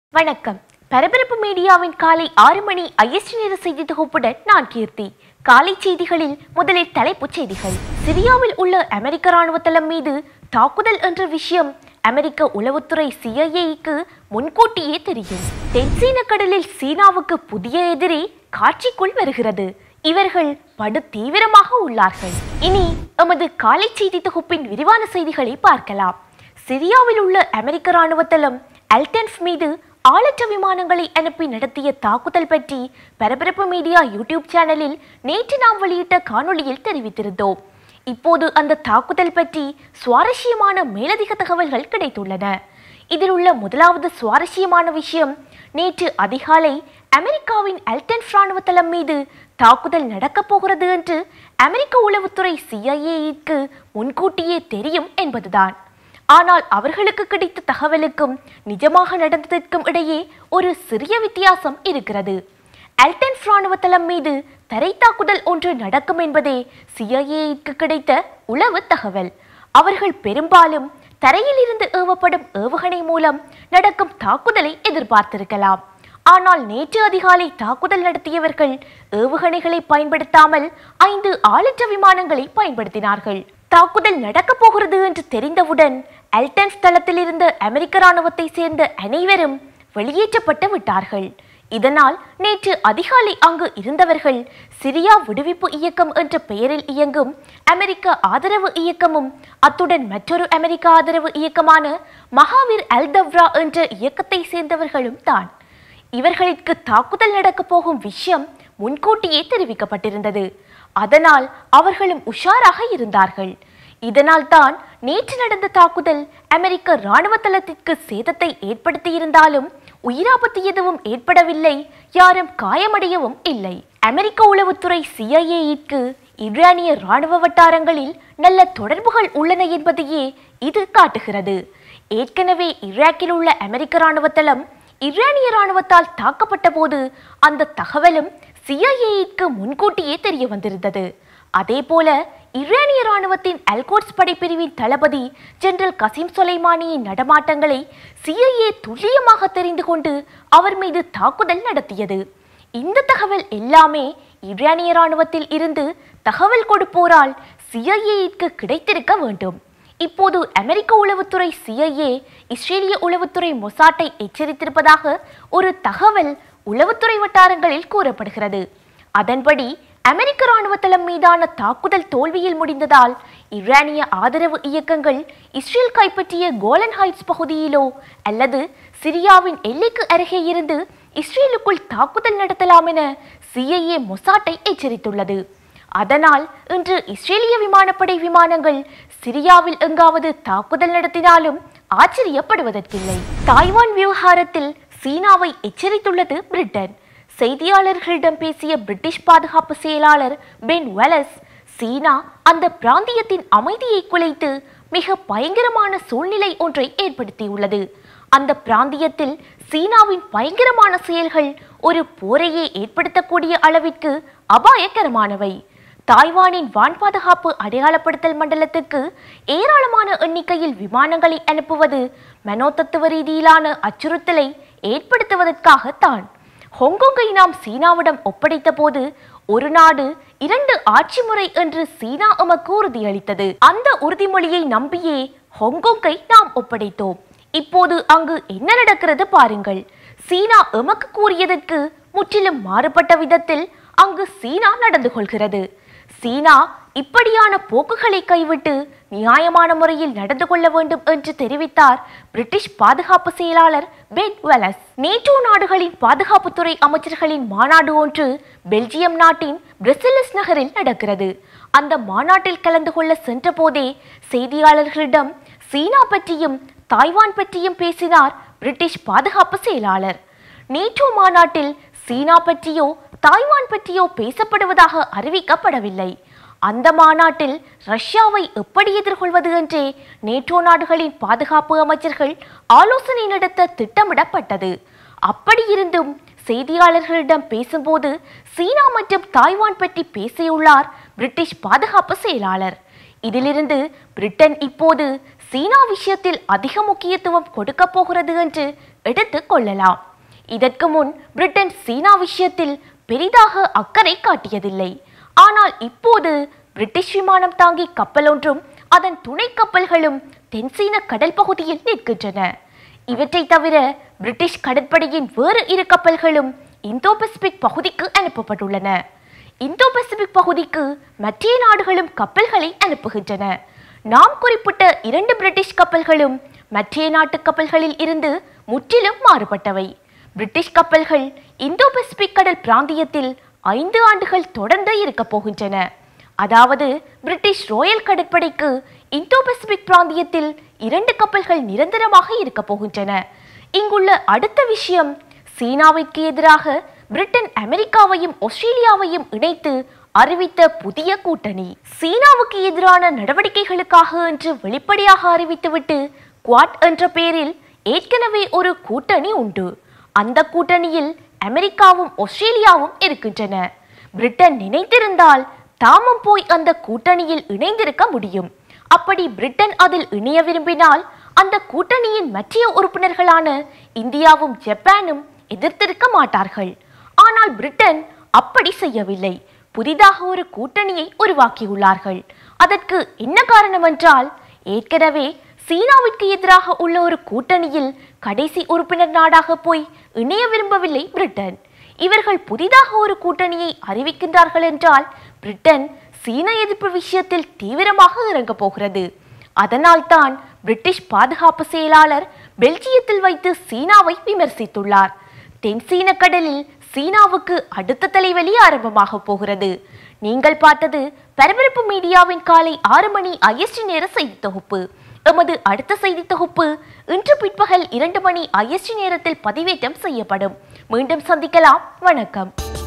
வணக்கம் பரபரப்பு மீடியாவின் காலை ஆறு மணி ஐஎஸ்டி நேர செய்தி தொகுப்புடன் நான் கீர்த்தி காலை செய்திகளில் முதலில் தலைப்புச் செய்திகள் சிரியாவில் உள்ள அமெரிக்க ராணுவ தளம் மீது தாக்குதல் என்ற விஷயம் அமெரிக்க உளவுத்துறை சிஐஏக்கு முன்கூட்டியே தெரியும் தென்சீன கடலில் சீனாவுக்கு புதிய எதிரி காட்சிக்குள் வருகிறது இவர்கள் படு தீவிரமாக உள்ளார்கள் இனி எமது காலை செய்தி தொகுப்பின் விரிவான செய்திகளை பார்க்கலாம் சிரியாவில் உள்ள அமெரிக்க ராணுவ தளம் அல்டென்ஃப் மீது ஆளற்ற விமானங்களை அனுப்பி நடத்திய தாக்குதல் பற்றி பரபரப்பு மீடியா யூடியூப் சேனலில் நேற்று நாம் வெளியிட்ட காணொளியில் தெரிவித்திருந்தோம் இப்போது அந்த தாக்குதல் பற்றி சுவாரஸ்யமான மேலதிக தகவல்கள் கிடைத்துள்ளன இதில் உள்ள முதலாவது சுவாரஸ்யமான விஷயம் நேற்று அதிகாலை அமெரிக்காவின் அல்டென்ஃப் ராணுவ தளம் மீது தாக்குதல் நடக்கப் போகிறது என்று அமெரிக்க உளவுத்துறை சிஐஏக்கு முன்கூட்டியே தெரியும் என்பதுதான் ஆனால் அவர்களுக்கு கிடைத்த தகவலுக்கும் நிஜமாக நடந்ததற்கும் இடையே ஒரு சிறிய வித்தியாசம் இருக்கிறது அல்டன் ராணுவ தளம் மீது தரை தாக்குதல் ஒன்று நடக்கும் என்பதே சிஐஏக்கு கிடைத்த உளவு தகவல் அவர்கள் பெரும்பாலும் தரையில் இருந்து ஏவப்படும் ஏவுகணை மூலம் நடக்கும் தாக்குதலை எதிர்பார்த்திருக்கலாம் ஆனால் நேற்று அதிகாலை தாக்குதல் நடத்தியவர்கள் ஏவுகணைகளை பயன்படுத்தாமல் ஐந்து ஆளற்ற விமானங்களை பயன்படுத்தினார்கள் தாக்குதல் நடக்கப் போகிறது என்று தெரிந்தவுடன் அல்டன்ஸ் தளத்தில் இருந்த அமெரிக்க ராணுவத்தை சேர்ந்த அனைவரும் வெளியேற்றப்பட்டு விட்டார்கள் இதனால் நேற்று அதிகாலை அங்கு இருந்தவர்கள் சிரியா விடுவிப்பு இயக்கம் என்ற பெயரில் இயங்கும் அமெரிக்க ஆதரவு இயக்கமும் அத்துடன் மற்றொரு அமெரிக்க ஆதரவு இயக்கமான மகாவீர் அல் தவ்ரா என்ற இயக்கத்தை சேர்ந்தவர்களும் தான் இவர்களுக்கு தாக்குதல் நடக்கப் போகும் விஷயம் முன்கூட்டியே தெரிவிக்கப்பட்டிருந்தது அதனால் அவர்களும் உஷாராக இருந்தார்கள் இதனால் தான் நேற்று நடந்த தாக்குதல் அமெரிக்க ராணுவ தளத்திற்கு சேதத்தை ஏற்படுத்தியிருந்தாலும் உயிராபத்து எதுவும் ஏற்படவில்லை யாரும் காயமடையவும் இல்லை அமெரிக்க உளவுத்துறை சிஐஏக்கு ஈரானிய ராணுவ வட்டாரங்களில் நல்ல தொடர்புகள் உள்ளன என்பதையே இது காட்டுகிறது ஏற்கனவே ஈராக்கில் உள்ள அமெரிக்க ராணுவ தளம் ஈரானிய ராணுவத்தால் தாக்கப்பட்ட போது அந்த தகவலும் சிஐஏக்கு முன்கூட்டியே தெரிய வந்திருந்தது அதேபோல ஈரானிய ராணுவத்தின் அல்கோட்ஸ் படைப்பிரிவின் தளபதி ஜெனரல் கசிம் சொலைமானியின் நடமாட்டங்களை சிஐஏ துல்லியமாக தெரிந்து கொண்டு அவர் மீது தாக்குதல் நடத்தியது இந்த தகவல் எல்லாமே ஈரானிய ராணுவத்தில் இருந்து தகவல் கொடுப்போரால் சிஐஏக்கு கிடைத்திருக்க வேண்டும் இப்போது அமெரிக்க உளவுத்துறை சிஐஏ இஸ்ரேலிய உளவுத்துறை மொசாட்டை எச்சரித்திருப்பதாக ஒரு தகவல் உளவுத்துறை வட்டாரங்களில் கூறப்படுகிறது அதன்படி அமெரிக்க ராணுவ தளம் மீதான தாக்குதல் தோல்வியில் முடிந்ததால் ஈரானிய ஆதரவு இயக்கங்கள் இஸ்ரேல் கைப்பற்றிய கோலன் ஹைட்ஸ் பகுதியிலோ அல்லது சிரியாவின் எல்லைக்கு அருகே இருந்து இஸ்ரேலுக்குள் தாக்குதல் நடத்தலாம் என சிஐஏ மொசாட்டை எச்சரித்துள்ளது அதனால் இன்று இஸ்ரேலிய விமானப்படை விமானங்கள் சிரியாவில் எங்காவது தாக்குதல் நடத்தினாலும் ஆச்சரியப்படுவதற்கில்லை தாய்வான் விவகாரத்தில் சீனாவை எச்சரித்துள்ளது பிரிட்டன் செய்தியாளர்களிடம் பேசிய பிரிட்டிஷ் பாதுகாப்பு செயலாளர் பென் வெலஸ் சீனா அந்த பிராந்தியத்தின் அமைதியை குலைத்து மிக பயங்கரமான சூழ்நிலை ஒன்றை ஏற்படுத்தியுள்ளது அந்த பிராந்தியத்தில் சீனாவின் பயங்கரமான செயல்கள் ஒரு போரையே ஏற்படுத்தக்கூடிய அளவிற்கு அபாயகரமானவை தாய்வானின் வான் பாதுகாப்பு அடையாளப்படுத்தல் மண்டலத்துக்கு ஏராளமான எண்ணிக்கையில் விமானங்களை அனுப்புவது மனோதத்துவ ரீதியிலான அச்சுறுத்தலை ஏற்படுத்துவதற்காகத்தான் ஹொங்கொங்கை நாம் சீனாவிடம் ஒப்படைத்த போது ஒரு நாடு இரண்டு ஆட்சி முறை என்று சீனா எமக்கு உறுதியளித்தது அந்த உறுதிமொழியை நம்பியே ஹொங்கொங்கை நாம் ஒப்படைத்தோம் இப்போது அங்கு என்ன நடக்கிறது பாருங்கள் சீனா எமக்கு கூறியதற்கு முற்றிலும் மாறுபட்ட விதத்தில் அங்கு சீனா நடந்து கொள்கிறது சீனா இப்படியான போக்குகளை கைவிட்டு நியாயமான முறையில் நடந்து கொள்ள வேண்டும் என்று தெரிவித்தார் பிரிட்டிஷ் பாதுகாப்பு செயலாளர் பென் வெலஸ் நேட்டோ நாடுகளின் பாதுகாப்புத்துறை அமைச்சர்களின் மாநாடு ஒன்று பெல்ஜியம் நாட்டின் பிரசிலஸ் நகரில் நடக்கிறது அந்த மாநாட்டில் கலந்து கொள்ள சென்றபோதே செய்தியாளர்களிடம் சீனா பற்றியும் தாய்வான் பற்றியும் பேசினார் பிரிட்டிஷ் பாதுகாப்பு செயலாளர் நேட்டோ மாநாட்டில் சீனா பற்றியோ தாய்வான் பற்றியோ பேசப்படுவதாக அறிவிக்கப்படவில்லை அந்த மாநாட்டில் ரஷ்யாவை எப்படி எதிர்கொள்வது என்றே நேட்டோ நாடுகளின் பாதுகாப்பு அமைச்சர்கள் ஆலோசனை நடத்த திட்டமிடப்பட்டது அப்படியிருந்தும் செய்தியாளர்களிடம் பேசும்போது சீனா மற்றும் தாய்வான் பற்றி பேசியுள்ளார் பிரிட்டிஷ் பாதுகாப்பு செயலாளர் இதிலிருந்து பிரிட்டன் இப்போது சீனா விஷயத்தில் அதிக முக்கியத்துவம் கொடுக்க போகிறது என்று எடுத்துக் கொள்ளலாம் இதற்கு முன் பிரிட்டன் சீனா விஷயத்தில் பெரிதாக அக்கறை காட்டியதில்லை ஆனால் இப்போது பிரிட்டிஷ் விமானம் தாங்கி கப்பல் ஒன்றும் அதன் துணை கப்பல்களும் தென்சீன கடல் பகுதியில் நிற்கின்றன இவற்றை தவிர பிரிட்டிஷ் கடற்படையின் வேறு இரு கப்பல்களும் இந்தோ பசிபிக் பகுதிக்கு அனுப்பப்பட்டுள்ளன இந்தோ பசிபிக் பகுதிக்கு மற்ற நாடுகளும் கப்பல்களை அனுப்புகின்றன நாம் குறிப்பிட்ட இரண்டு பிரிட்டிஷ் கப்பல்களும் மற்ற நாட்டு கப்பல்களில் இருந்து முற்றிலும் மாறுபட்டவை பிரிட்டிஷ் கப்பல்கள் இந்தோ பசிபிக் கடல் பிராந்தியத்தில் ஐந்து ஆண்டுகள் தொடர்ந்து இருக்கப் போகின்றன அதாவது பிரிட்டிஷ் ராயல் கடற்படைக்கு இந்தோ பசிபிக் பிராந்தியத்தில் இரண்டு கப்பல்கள் நிரந்தரமாக இருக்கப் போகின்றன இங்குள்ள அடுத்த விஷயம் சீனாவிற்கு எதிராக பிரிட்டன் அமெரிக்காவையும் ஆஸ்திரேலியாவையும் இணைத்து அறிவித்த புதிய கூட்டணி சீனாவுக்கு எதிரான நடவடிக்கைகளுக்காக என்று வெளிப்படையாக அறிவித்துவிட்டு குவாட் என்ற பெயரில் ஏற்கனவே ஒரு கூட்டணி உண்டு அந்த கூட்டணியில் அமெரிக்காவும் ஆஸ்திரேலியாவும் இருக்கின்றன பிரிட்டன் நினைத்திருந்தால் தாமும் போய் அந்த கூட்டணியில் இணைந்திருக்க முடியும் அப்படி பிரிட்டன் அதில் இணைய விரும்பினால் அந்த கூட்டணியின் மற்ற உறுப்பினர்களான இந்தியாவும் ஜப்பானும் எதிர்த்திருக்க மாட்டார்கள் ஆனால் பிரிட்டன் அப்படி செய்யவில்லை புதிதாக ஒரு கூட்டணியை உருவாக்கியுள்ளார்கள் அதற்கு என்ன காரணம் என்றால் ஏற்கனவே சீனாவிற்கு எதிராக உள்ள ஒரு கூட்டணியில் கடைசி உறுப்பினர் நாடாக போய் இணைய விரும்பவில்லை பிரிட்டன் இவர்கள் புதிதாக ஒரு கூட்டணியை அறிவிக்கின்றார்கள் என்றால் பிரிட்டன் சீன எதிர்ப்பு விஷயத்தில் தீவிரமாக இறங்கப் போகிறது அதனால்தான் பிரிட்டிஷ் பாதுகாப்பு செயலாளர் பெல்ஜியத்தில் வைத்து சீனாவை விமர்சித்துள்ளார் தென் சீன கடலில் சீனாவுக்கு அடுத்த தலைவலி ஆரம்பமாக போகிறது நீங்கள் பார்த்தது பரபரப்பு மீடியாவின் காலை ஆறு மணி ஐஎஸ்டி நேர செய்தி தொகுப்பு எமது அடுத்த செய்தி தொகுப்பு இன்று பிற்பகல் இரண்டு மணி ஐஎஸ்டி நேரத்தில் பதிவேற்றம் செய்யப்படும் மீண்டும் சந்திக்கலாம் வணக்கம்